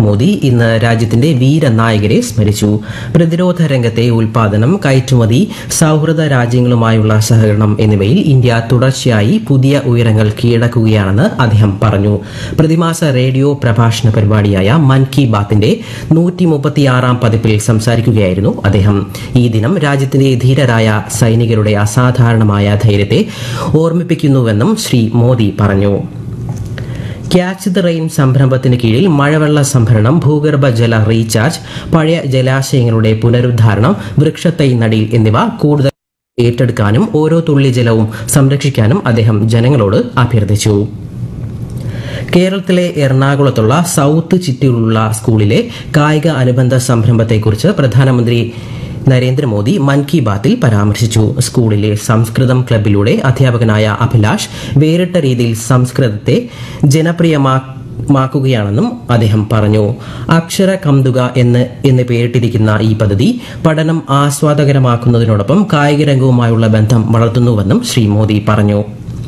നരേന്ദ്രമോദി ഇന്ന് രാജ്യത്തിന്റെ വീരനായകരെ സ്മരിച്ചു പ്രതിരോധ രംഗത്തെ ഉൽപാദനം കയറ്റുമതി സൌഹൃദ രാജ്യങ്ങളുമായുള്ള സഹകരണം എന്നിവയിൽ ഇന്ത്യ തുടർച്ചയായി പുതിയ ഉയരങ്ങൾ കീഴടക്കുകയാണെന്ന് അദ്ദേഹം പറഞ്ഞു പ്രതിമാസ റേഡിയോ പ്രഭാഷണ പരിപാടിയായ മൻ കി ബാത്തിന്റെ നൂറ്റി മുപ്പത്തിയാറാം പതിപ്പിൽ സംസാരിക്കുകയായിരുന്നു അദ്ദേഹം ഈ ദിനം രാജ്യത്തിന്റെ ധീരരായ സൈനികരുടെ അസാധാരണമായ ധൈര്യത്തെ ഓർമ്മിപ്പിക്കുന്നുവെന്നും ശ്രീ മോദി പറഞ്ഞു ക്യാച്ച് ദ റെയിൻ സംരംഭത്തിന് കീഴിൽ മഴവെള്ള സംഭരണം ഭൂഗർഭ ജല റീചാർജ് പഴയ ജലാശയങ്ങളുടെ പുനരുദ്ധാരണം വൃക്ഷത്തൈ നടീൽ എന്നിവ കൂടുതൽ ഏറ്റെടുക്കാനും ഓരോ തുള്ളി ജലവും സംരക്ഷിക്കാനും അദ്ദേഹം ജനങ്ങളോട് അഭ്യർത്ഥിച്ചു കേരളത്തിലെ എറണാകുളത്തുള്ള സൌത്ത് ചിറ്റൂരിലുള്ള സ്കൂളിലെ കായിക അനുബന്ധ സംരംഭത്തെക്കുറിച്ച് പ്രധാനമന്ത്രി നരേന്ദ്രമോദി മൻ കി ബാത്തിൽ പരാമർശിച്ചു സ്കൂളിലെ സംസ്കൃതം ക്ലബിലൂടെ അധ്യാപകനായ അഭിലാഷ് വേറിട്ട രീതിയിൽ സംസ്കൃതത്തെ ജനപ്രിയമാ മാക്കുകയാണെന്നും അദ്ദേഹം പറഞ്ഞു അക്ഷര കന്തുക എന്ന് എന്ന് പേരിട്ടിരിക്കുന്ന ഈ പദ്ധതി പഠനം ആസ്വാദകരമാക്കുന്നതിനോടൊപ്പം കായിക രംഗവുമായുള്ള ബന്ധം വളർത്തുന്നുവെന്നും ശ്രീ മോദി പറഞ്ഞു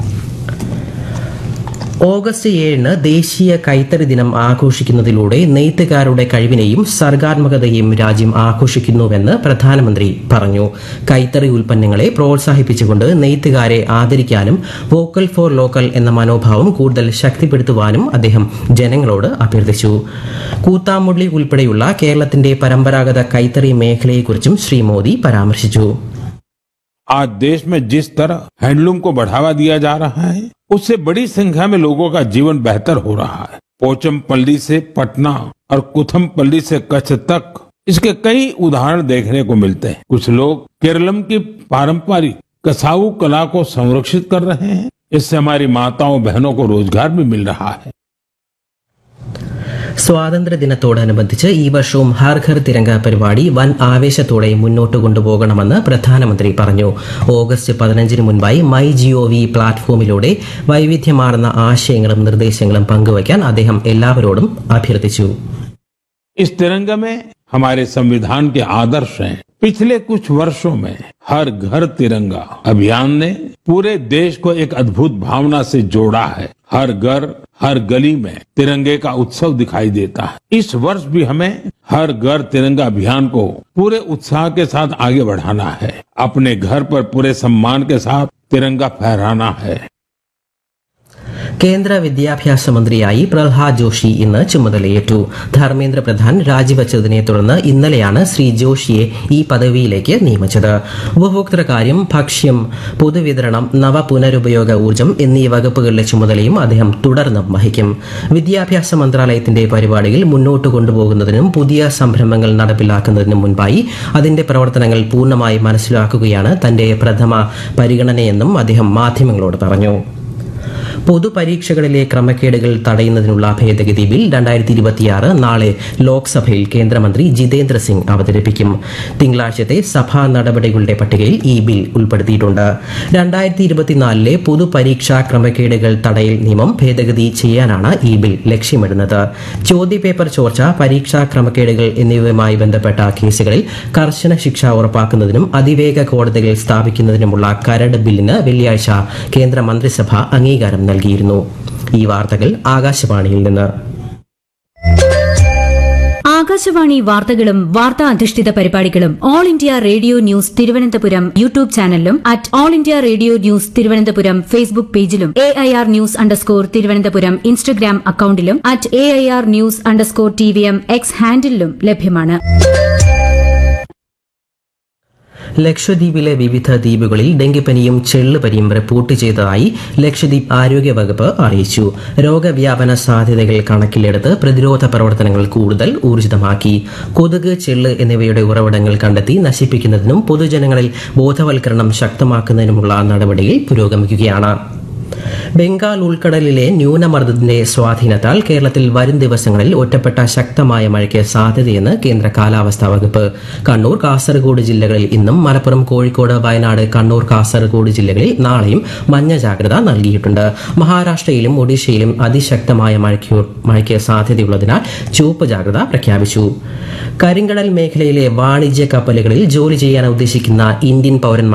ഓഗസ്റ്റ് ഏഴിന് ദേശീയ കൈത്തറി ദിനം ആഘോഷിക്കുന്നതിലൂടെ നെയ്ത്തുകാരുടെ കഴിവിനെയും സർഗാത്മകതയെയും രാജ്യം ആഘോഷിക്കുന്നുവെന്ന് പ്രധാനമന്ത്രി പറഞ്ഞു കൈത്തറി ഉൽപ്പന്നങ്ങളെ പ്രോത്സാഹിപ്പിച്ചുകൊണ്ട് നെയ്ത്തുകാരെ ആദരിക്കാനും വോക്കൽ ഫോർ ലോക്കൽ എന്ന മനോഭാവം കൂടുതൽ ശക്തിപ്പെടുത്തുവാനും അദ്ദേഹം ജനങ്ങളോട് അഭ്യർത്ഥിച്ചു കൂത്താമുള്ളി ഉൾപ്പെടെയുള്ള കേരളത്തിന്റെ പരമ്പരാഗത കൈത്തറി മേഖലയെക്കുറിച്ചും ശ്രീ മോദി പരാമർശിച്ചു आज देश में जिस तरह हैंडलूम को बढ़ावा दिया जा रहा है उससे बड़ी संख्या में लोगों का जीवन बेहतर हो रहा है पोचमपल्ली से पटना और कुथमपल्ली से कच्छ तक इसके कई उदाहरण देखने को मिलते हैं कुछ लोग केरलम की पारंपरिक कसाऊ कला को संरक्षित कर रहे हैं इससे हमारी माताओं बहनों को रोजगार भी मिल रहा है സ്വാതന്ത്ര്യ ദിനത്തോടനുബന്ധിച്ച് ഈ വർഷവും ഹർ ഘർ തിരങ്ക പരിപാടി വൻ ആവേശത്തോടെ മുന്നോട്ട് കൊണ്ടുപോകണമെന്ന് പ്രധാനമന്ത്രി പറഞ്ഞു ഓഗസ്റ്റ് പതിനഞ്ചിന് മുൻപായി മൈ ജിഒ വി പ്ലാറ്റ്ഫോമിലൂടെ വൈവിധ്യമാർന്ന ആശയങ്ങളും നിർദ്ദേശങ്ങളും പങ്കുവയ്ക്കാൻ അദ്ദേഹം എല്ലാവരോടും അഭ്യർത്ഥിച്ചു इस तिरंगे में हमारे संविधान के आदर्श हैं पिछले कुछ वर्षों में हर घर तिरंगा अभियान ने पूरे देश को एक अद्भुत भावना से जोड़ा है हर घर हर गली में तिरंगे का उत्सव दिखाई देता है इस वर्ष भी हमें हर घर तिरंगा अभियान को पूरे उत्साह के साथ आगे बढ़ाना है अपने घर पर पूरे सम्मान के साथ तिरंगा फहराना है കേന്ദ്ര വിദ്യാഭ്യാസ മന്ത്രിയായി പ്രഹ്ലാദ് ജോഷി ഇന്ന് ചുമതലയേറ്റു ധർമ്മേന്ദ്ര പ്രധാൻ രാജിവച്ചതിനെ തുടർന്ന് ഇന്നലെയാണ് ശ്രീ ജോഷിയെ ഈ പദവിയിലേക്ക് നിയമിച്ചത് ഉപഭോക്തൃകാര്യം ഭക്ഷ്യം പൊതുവിതരണം നവ പുനരുപയോഗ ഊർജ്ജം എന്നീ വകുപ്പുകളിലെ ചുമതലയും അദ്ദേഹം തുടർന്നും വഹിക്കും വിദ്യാഭ്യാസ മന്ത്രാലയത്തിന്റെ പരിപാടികൾ മുന്നോട്ട് കൊണ്ടുപോകുന്നതിനും പുതിയ സംരംഭങ്ങൾ നടപ്പിലാക്കുന്നതിനും മുൻപായി അതിന്റെ പ്രവർത്തനങ്ങൾ പൂർണ്ണമായി മനസ്സിലാക്കുകയാണ് തന്റെ പ്രഥമ പരിഗണനയെന്നും അദ്ദേഹം മാധ്യമങ്ങളോട് പറഞ്ഞു പൊതുപരീക്ഷകളിലെ ക്രമക്കേടുകൾ തടയുന്നതിനുള്ള ഭേദഗതി ബിൽ രണ്ടായിരത്തി ഇരുപത്തിയാറ് നാളെ ലോക്സഭയിൽ കേന്ദ്രമന്ത്രി ജിതേന്ദ്ര സിംഗ് അവതരിപ്പിക്കും തിങ്കളാഴ്ചത്തെ സഭാ നടപടികളുടെ പട്ടികയിൽ ഈ ബിൽ ഉൾപ്പെടുത്തിയിട്ടുണ്ട് രണ്ടായിരത്തി ഇരുപത്തിനാലിലെ പൊതുപരീക്ഷാ ക്രമക്കേടുകൾ തടയൽ നിയമം ഭേദഗതി ചെയ്യാനാണ് ഈ ബിൽ ലക്ഷ്യമിടുന്നത് ചോദ്യപേപ്പർ ചോർച്ച പരീക്ഷാ ക്രമക്കേടുകൾ എന്നിവയുമായി ബന്ധപ്പെട്ട കേസുകളിൽ കർശന ശിക്ഷ ഉറപ്പാക്കുന്നതിനും അതിവേഗ കോടതികൾ സ്ഥാപിക്കുന്നതിനുമുള്ള കരട് ബില്ലിന് വെള്ളിയാഴ്ച കേന്ദ്ര മന്ത്രിസഭ അംഗീകാരം നൽകിയിരുന്നു ഈ വാർത്തകൾ ആകാശവാണിയിൽ നിന്ന് ആകാശവാണി വാർത്തകളും വാർത്താ അധിഷ്ഠിത പരിപാടികളും All India Radio News Thiruvananthapuram YouTube ചാനലിലും at All India Radio News Thiruvananthapuram Facebook പേജിലും A I R News underscore Thiruvananthapuram Instagram അക്കൌണ്ടിലും at A I R News underscore T V M X ഹാൻഡിലും ലഭ്യമാണ് ലക്ഷദ്വീപിലെ വിവിധ ദ്വീപുകളിൽ ഡെങ്കിപ്പനിയും ചെള്ളുപനിയും റിപ്പോർട്ട് ചെയ്തതായി ലക്ഷദ്വീപ് ആരോഗ്യ വകുപ്പ് അറിയിച്ചു രോഗവ്യാപന സാധ്യതകൾ കണക്കിലെടുത്ത് പ്രതിരോധ പ്രവർത്തനങ്ങൾ കൂടുതൽ ഊർജിതമാക്കി കൊതുക് ചെള്ള് എന്നിവയുടെ ഉറവിടങ്ങൾ കണ്ടെത്തി നശിപ്പിക്കുന്നതിനും പൊതുജനങ്ങളിൽ ബോധവൽക്കരണം ശക്തമാക്കുന്നതിനുമുള്ള നടപടികൾ പുരോഗമിക്കുകയാണ് ബംഗാൾ ഉൾക്കടലിലെ ന്യൂനമർദ്ദത്തിന്റെ സ്വാധീനത്താൽ കേരളത്തിൽ വരും ദിവസങ്ങളിൽ ഒറ്റപ്പെട്ട ശക്തമായ മഴയ്ക്ക് സാധ്യതയെന്ന് കേന്ദ്ര കാലാവസ്ഥാ വകുപ്പ് കണ്ണൂർ കാസർഗോഡ് ജില്ലകളിൽ ഇന്നും മലപ്പുറം കോഴിക്കോട് വയനാട് കണ്ണൂർ കാസർഗോഡ് ജില്ലകളിൽ നാളെയും മഞ്ഞ ജാഗ്രത നൽകിയിട്ടുണ്ട് മഹാരാഷ്ട്രയിലും ഒഡീഷയിലും അതിശക്തമായ മഴയ്ക്ക് മഴയ്ക്ക് സാധ്യതയുള്ളതിനാൽ ചുവപ്പ് ജാഗ്രത പ്രഖ്യാപിച്ചു കരിങ്കടൽ മേഖലയിലെ വാണിജ്യ കപ്പലുകളിൽ ജോലി ചെയ്യാൻ ഉദ്ദേശിക്കുന്ന ഇന്ത്യൻ പൌരന്മാർ